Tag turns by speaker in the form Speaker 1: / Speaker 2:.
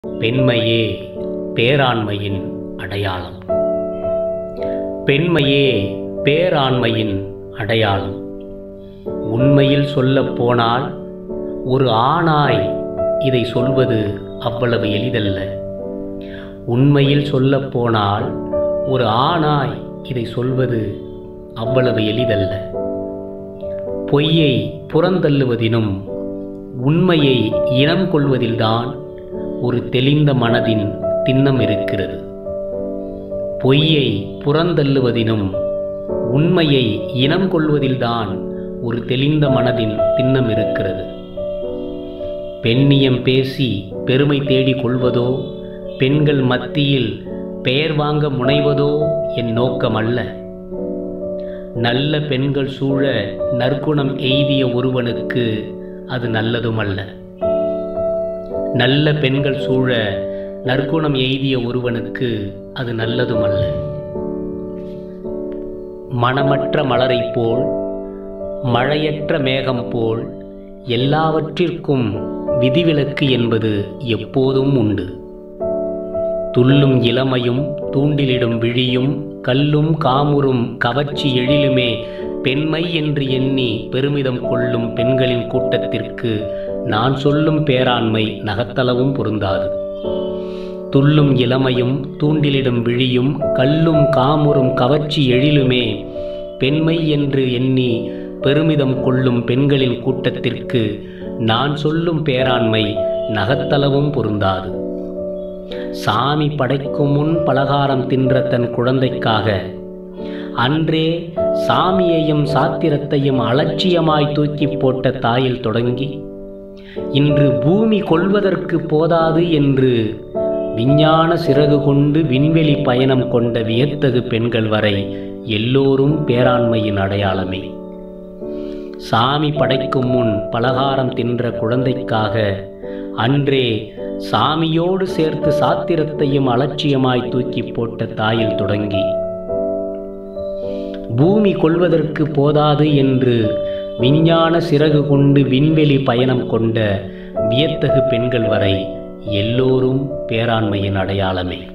Speaker 1: பெண்மையே பேராண்மையின் அடையாளம் பெண்மையே பேராண்மையின் அடையாளம் உண்மையில் சொல்லப் போனால் ஒரு ஆணாய் இதை சொல்வது அவ்வளவு எளிதல்ல உண்மையில் சொல்லப் போனால் ஒரு ஆணாய் இதை சொல்வது அவ்வளவு எளிதல்ல பொய்யை புறந்தள்ளுவதினும் உண்மையை இனம் கொள்வதில்தான் ஒரு தெளிந்த மனதின் திண்ணம் இருக்கிறது பொய்யை புறந்தள்ளுவதினும் உண்மையை இனம் கொள்வதில்தான் ஒரு தெளிந்த மனதின் திண்ணம் இருக்கிறது பெண்ணியம் பேசி பெருமை தேடிக் கொள்வதோ பெண்கள் மத்தியில் பெயர் வாங்க முனைவதோ என் நோக்கம் அல்ல நல்ல பெண்கள் சூழ நற்குணம் எய்திய ஒருவனுக்கு அது நல்லதுமல்ல நல்ல பெண்கள் சூழ நற்குணம் எய்திய ஒருவனுக்கு அது நல்லதுமல்ல மனமற்ற மலரைப் போல் மழையற்ற மேகம் போல் எல்லாவற்றிற்கும் விதிவிலக்கு என்பது எப்போதும் உண்டு துள்ளும் இளமையும் தூண்டிலிடும் விழியும் கல்லும் காமுறும் கவர்ச்சி எழிலுமே பெண்மை என்று எண்ணி பெருமிதம் கொள்ளும் பெண்களின் கூட்டத்திற்கு நான் சொல்லும் பேராண்மை நகத்தளவும் பொருந்தாது துள்ளும் இளமையும் தூண்டிலிடும் விழியும் கல்லும் காமுறும் கவர்ச்சி எழிலுமே பெண்மை என்று எண்ணி பெருமிதம் கொள்ளும் பெண்களின் கூட்டத்திற்கு நான் சொல்லும் பேராண்மை நகத்தளவும் பொருந்தாது சாமி படைக்கும் முன் பலகாரம் தின்ற தன் குழந்தைக்காக அன்றே சாமியையும் சாத்திரத்தையும் அலட்சியமாய் தூக்கி போட்ட தாயில் தொடங்கி இன்று பூமி கொள்வதற்கு போதாது என்று விஞ்ஞான சிறகு கொண்டு விண்வெளி பயணம் கொண்ட வியத்தகு பெண்கள் வரை எல்லோரும் பேராண்மையின் அடையாளமே சாமி படைக்கும் முன் பலகாரம் தின்ற குழந்தைக்காக அன்றே சாமியோடு சேர்த்து சாத்திரத்தையும் அலட்சியமாய் தூக்கி போட்ட தாயில் தொடங்கி பூமி கொள்வதற்கு போதாது என்று விஞ்ஞான சிறகு கொண்டு விண்வெளி பயணம் கொண்ட வியத்தகு பெண்கள் வரை எல்லோரும் பேராண்மையின் அடையாளமே